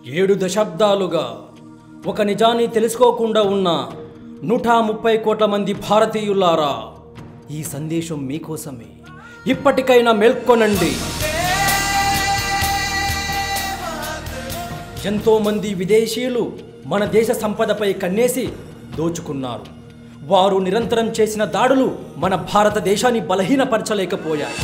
ఏడు దశాబ్దాలుగా ఒక నిజాన్ని తెలుసుకోకుండా ఉన్న నూట ముప్పై కోట్ల మంది భారతీయులారా ఈ సందేశం మీకోసమే ఇప్పటికైనా మేల్కొనండి ఎంతో మంది విదేశీయులు మన దేశ సంపదపై కన్నేసి దోచుకున్నారు వారు నిరంతరం చేసిన దాడులు మన భారతదేశాన్ని బలహీనపరచలేకపోయాయి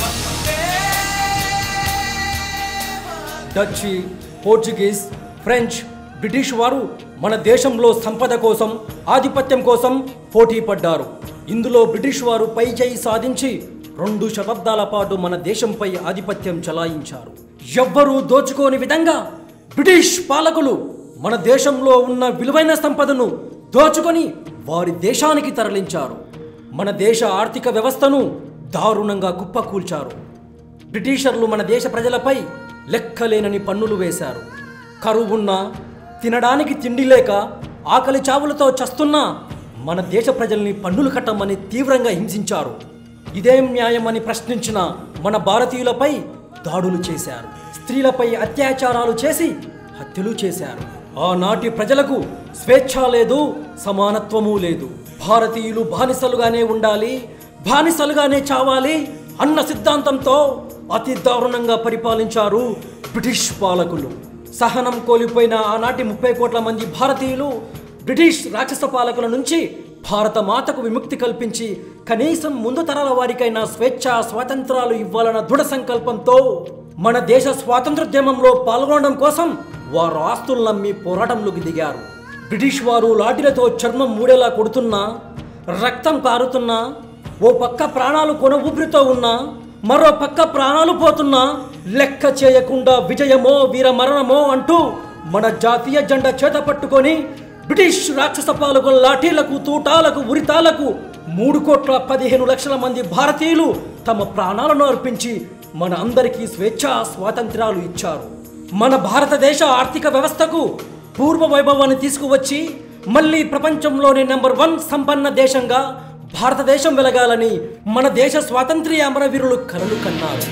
డచ్ పోర్చుగీస్ ఫ్రెంచ్ బ్రిటిష్ వారు మన దేశంలో సంపద కోసం ఆధిపత్యం కోసం పోటీ పడ్డారు ఇందులో బ్రిటిష్ వారు పై చేయి సాధించి రెండు శతాబ్దాల పాటు మన దేశంపై ఆధిపత్యం చలాయించారు ఎవ్వరూ దోచుకోని విధంగా బ్రిటిష్ పాలకులు మన దేశంలో ఉన్న విలువైన సంపదను దోచుకొని వారి దేశానికి తరలించారు మన దేశ ఆర్థిక వ్యవస్థను దారుణంగా కుప్పకూల్చారు బ్రిటిషర్లు మన దేశ ప్రజలపై లెక్కలేనని పన్నులు వేశారు కరువున్నా తినడానికి తిండి లేక ఆకలి చావులతో చస్తున్నా మన దేశ ప్రజల్ని పన్నులు కట్టమని తీవ్రంగా హింసించారు ఇదేం న్యాయమని ప్రశ్నించిన మన భారతీయులపై దాడులు చేశారు స్త్రీలపై అత్యాచారాలు చేసి హత్యలు చేశారు ఆనాటి ప్రజలకు స్వేచ్ఛ లేదు సమానత్వము లేదు భారతీయులు బానిసలుగానే ఉండాలి బానిసలుగానే చావాలి అన్న సిద్ధాంతంతో అతి దారుణంగా పరిపాలించారు బ్రిటిష్ పాలకులు సహనం కోల్పోయిన ఆనాటి ముప్పై కోట్ల మంది భారతీయులు బ్రిటిష్ రాక్షస పాలకుల నుంచి భారత మాతకు విముక్తి కల్పించి కనీసం ముందు తరాల వారికైనా స్వేచ్ఛ స్వాతంత్రాలు ఇవ్వాలన్న దృఢ సంకల్పంతో మన దేశ స్వాతంత్రోద్యమంలో పాల్గొనడం కోసం వారు ఆస్తులు నమ్మి పోరాటంలోకి దిగారు బ్రిటిష్ వారు లాఠీలతో చర్మం మూడేలా కొడుతున్నా రక్తం కారుతున్నా ఓ పక్క ప్రాణాలు కొన ఊపిరితో ఉన్నా మరో పక్క ప్రాణాలు పోతున్నా లెక్క చేయకుండా విజయమో వీర మరణమో అంటూ మన జాతీయ జెండా చేత పట్టుకొని బ్రిటిష్ రాక్షస పాలకుల లాఠీలకు తూటాలకు ఉరితాలకు మూడు కోట్ల పదిహేను లక్షల మంది భారతీయులు తమ ప్రాణాలను అర్పించి మన అందరికీ స్వేచ్ఛ స్వాతంత్రాలు ఇచ్చారు మన భారతదేశ ఆర్థిక వ్యవస్థకు పూర్వ వైభవాన్ని తీసుకువచ్చి మళ్ళీ ప్రపంచంలోని నెంబర్ వన్ సంపన్న దేశంగా భారతదేశం వెలగాలని మన దేశ స్వాతంత్ర్య అమరవీరులు కలలు కన్నారు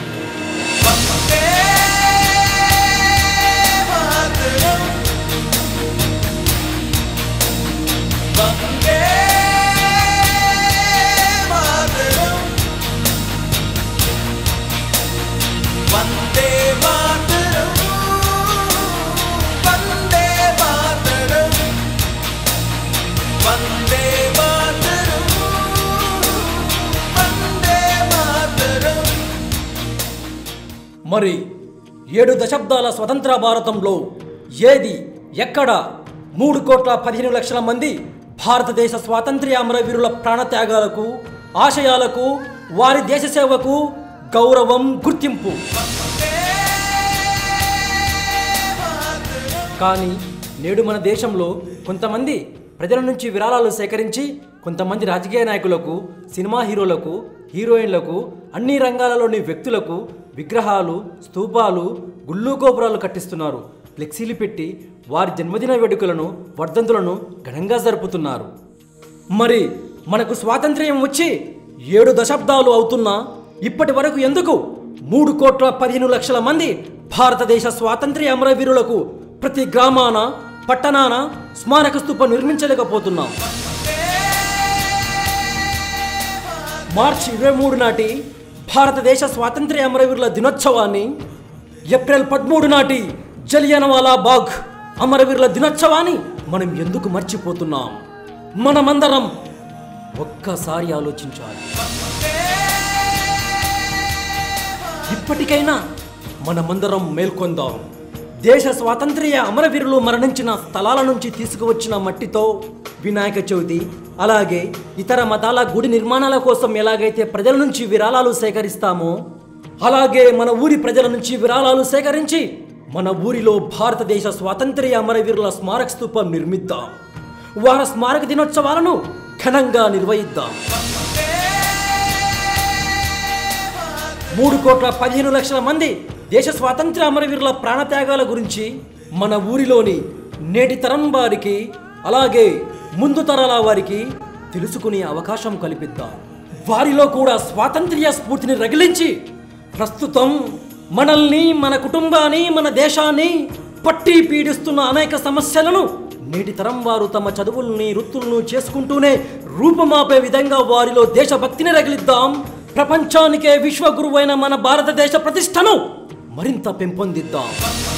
వందే మాతరం వందే మాతరం వందే మాతరం వందే మాతరం మరి ఏడు దశాబ్దాల స్వతంత్ర భారతంలో ఏది ఎక్కడ మూడు కోట్ల పదిహేను లక్షల మంది భారతదేశ స్వాతంత్ర్య అమరవీరుల ప్రాణత్యాగాలకు ఆశయాలకు వారి దేశ సేవకు గౌరవం గుర్తింపు కానీ నేడు మన దేశంలో కొంతమంది ప్రజల నుంచి విరాళాలు సేకరించి కొంతమంది రాజకీయ నాయకులకు సినిమా హీరోలకు హీరోయిన్లకు అన్ని రంగాలలోని వ్యక్తులకు విగ్రహాలు స్తూపాలు గుళ్ళు గోపురాలు కట్టిస్తున్నారు ఫ్లెక్సీలు పెట్టి వారి జన్మదిన వేడుకలను వర్ధంతులను ఘనంగా జరుపుతున్నారు మరి మనకు స్వాతంత్ర్యం వచ్చి ఏడు దశాబ్దాలు అవుతున్నా ఇప్పటి వరకు ఎందుకు మూడు కోట్ల పదిహేను లక్షల మంది భారతదేశ స్వాతంత్ర్య అమరవీరులకు ప్రతి గ్రామాన పట్టణాన స్మారక స్తూపం నిర్మించలేకపోతున్నాం మార్చి ఇరవై మూడు నాటి భారతదేశ స్వాతంత్ర్య అమరవీరుల దినోత్సవాన్ని ఏప్రిల్ పదమూడు నాటి జలియనవాలా బాగ్ అమరవీరుల దినోత్సవాన్ని మనం ఎందుకు మర్చిపోతున్నాం మనమందరం ఒక్కసారి ఆలోచించాలి ఇప్పటికైనా మనమందరం మేల్కొందాం దేశ స్వాతంత్ర్య అమరవీరులు మరణించిన స్థలాల నుంచి తీసుకువచ్చిన మట్టితో వినాయక చవితి అలాగే ఇతర మతాల గుడి నిర్మాణాల కోసం ఎలాగైతే ప్రజల నుంచి విరాళాలు సేకరిస్తామో అలాగే మన ఊరి ప్రజల నుంచి విరాళాలు సేకరించి మన ఊరిలో భారతదేశ స్వాతంత్ర్య అమరవీరుల స్మారక స్తూపం నిర్మిద్దాం వారి స్మారక దినోత్సవాలను ఘనంగా నిర్వహిద్దాం మూడు కోట్ల పదిహేను లక్షల మంది దేశ స్వాతంత్ర అమరవీరుల ప్రాణత్యాగాల గురించి మన ఊరిలోని నేటి తరం వారికి అలాగే ముందు తరాల వారికి తెలుసుకునే అవకాశం కల్పిద్దాం వారిలో కూడా స్వాతంత్ర్య స్ఫూర్తిని రగిలించి ప్రస్తుతం మనల్ని మన కుటుంబాన్ని మన దేశాన్ని పట్టి పీడిస్తున్న అనేక సమస్యలను నేటి తరం వారు తమ చదువుల్ని వృత్తులను చేసుకుంటూనే రూపమాపే విధంగా వారిలో దేశభక్తిని రగిలిద్దాం ప్రపంచానికే విశ్వగురువైన మన భారతదేశ ప్రతిష్టను మరింత పెంపొందిద్దాం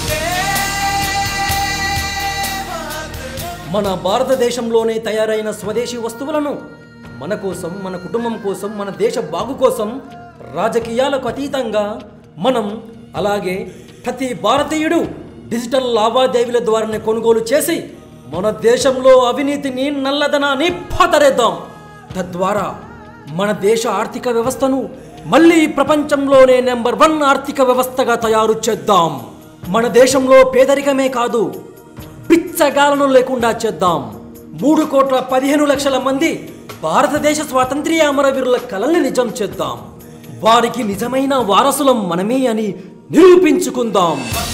మన భారతదేశంలోనే తయారైన స్వదేశీ వస్తువులను మన కోసం మన కుటుంబం కోసం మన దేశ బాగు కోసం రాజకీయాలకు అతీతంగా మనం అలాగే ప్రతి భారతీయుడు డిజిటల్ లావాదేవీల ద్వారానే కొనుగోలు చేసి మన దేశంలో అవినీతిని నల్లధనాన్ని పాతరేద్దాం తద్వారా మన దేశ ఆర్థిక వ్యవస్థను మళ్ళీ ప్రపంచంలోనే నెంబర్ వన్ ఆర్థిక వ్యవస్థగా తయారు చేద్దాం మన దేశంలో పేదరికమే కాదు పిచ్చగాలను లేకుండా చేద్దాం మూడు కోట్ల పదిహేను లక్షల మంది భారతదేశ స్వాతంత్ర్య అమరవీరుల కలల్ని నిజం చేద్దాం వారికి నిజమైన వారసులం మనమే అని నిరూపించుకుందాం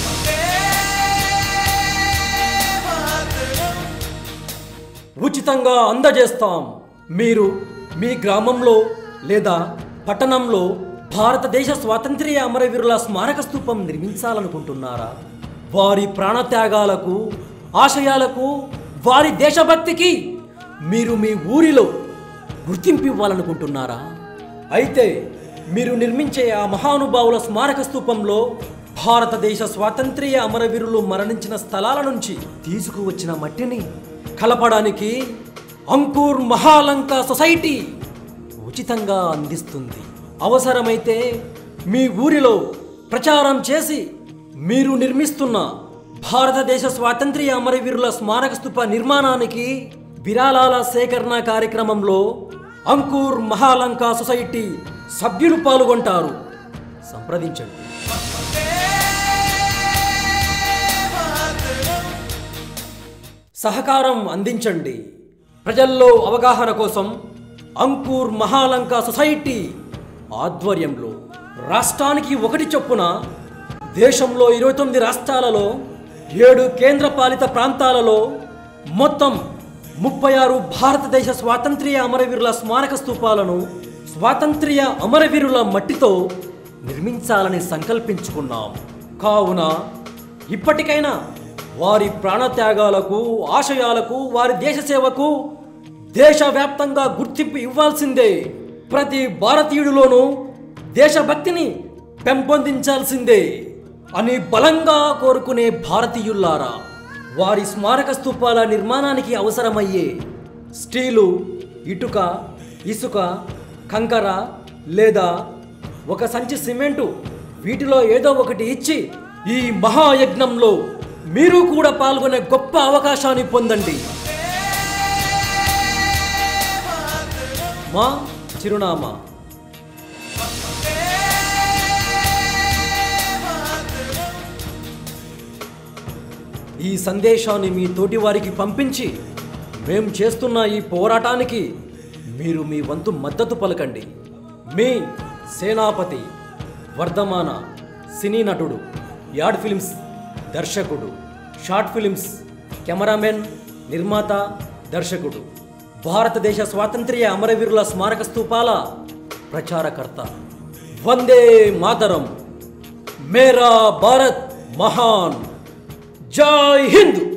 ఉచితంగా అందజేస్తాం మీరు మీ గ్రామంలో లేదా పట్టణంలో భారతదేశ స్వాతంత్ర్య అమరవీరుల స్మారక స్తూపం నిర్మించాలనుకుంటున్నారా వారి ప్రాణత్యాగాలకు ఆశయాలకు వారి దేశభక్తికి మీరు మీ ఊరిలో గుర్తింపు ఇవ్వాలనుకుంటున్నారా అయితే మీరు నిర్మించే ఆ మహానుభావుల స్మారక స్తూపంలో భారతదేశ స్వాతంత్ర్య అమరవీరులు మరణించిన స్థలాల నుంచి తీసుకువచ్చిన మట్టిని కలపడానికి అంకుర్ మహాలంక సొసైటీ ఉచితంగా అందిస్తుంది అవసరమైతే మీ ఊరిలో ప్రచారం చేసి మీరు నిర్మిస్తున్న భారతదేశ స్వాతంత్ర్య అమరవీరుల స్మారక స్తూప నిర్మాణానికి విరాళాల సేకరణ కార్యక్రమంలో అంకుర్ మహాలంక సొసైటీ సభ్యులు పాల్గొంటారు సంప్రదించండి సహకారం అందించండి ప్రజల్లో అవగాహన కోసం అంకుర్ మహాలంక సొసైటీ ఆధ్వర్యంలో రాష్ట్రానికి ఒకటి చొప్పున దేశంలో ఇరవై తొమ్మిది రాష్ట్రాలలో ఏడు కేంద్రపాలిత ప్రాంతాలలో మొత్తం ముప్పై ఆరు భారతదేశ స్వాతంత్ర్య అమరవీరుల స్మారక స్తూపాలను స్వాతంత్ర్య అమరవీరుల మట్టితో నిర్మించాలని సంకల్పించుకున్నాం కావున ఇప్పటికైనా వారి ప్రాణత్యాగాలకు ఆశయాలకు వారి దేశ సేవకు దేశవ్యాప్తంగా గుర్తింపు ఇవ్వాల్సిందే ప్రతి భారతీయుడిలోనూ దేశభక్తిని పెంపొందించాల్సిందే అని బలంగా కోరుకునే భారతీయుల్లారా వారి స్మారక స్తూపాల నిర్మాణానికి అవసరమయ్యే స్టీలు ఇటుక ఇసుక కంకర లేదా ఒక సంచి సిమెంటు వీటిలో ఏదో ఒకటి ఇచ్చి ఈ మహాయజ్ఞంలో మీరు కూడా పాల్గొనే గొప్ప అవకాశాన్ని పొందండి మా చిరునామా ఈ సందేశాన్ని మీ తోటి వారికి పంపించి మేము చేస్తున్న ఈ పోరాటానికి మీరు మీ వంతు మద్దతు పలకండి మీ సేనాపతి వర్ధమాన సినీ నటుడు యాడ్ ఫిల్మ్స్ దర్శకుడు షార్ట్ ఫిల్మ్స్ కెమెరామెన్ నిర్మాత దర్శకుడు భారతదేశ స్వాతంత్ర్య అమరవీరుల స్మారక స్తూపాల ప్రచారకర్త వందే మాతరం మేరా భారత్ మహాన్ జై హింద్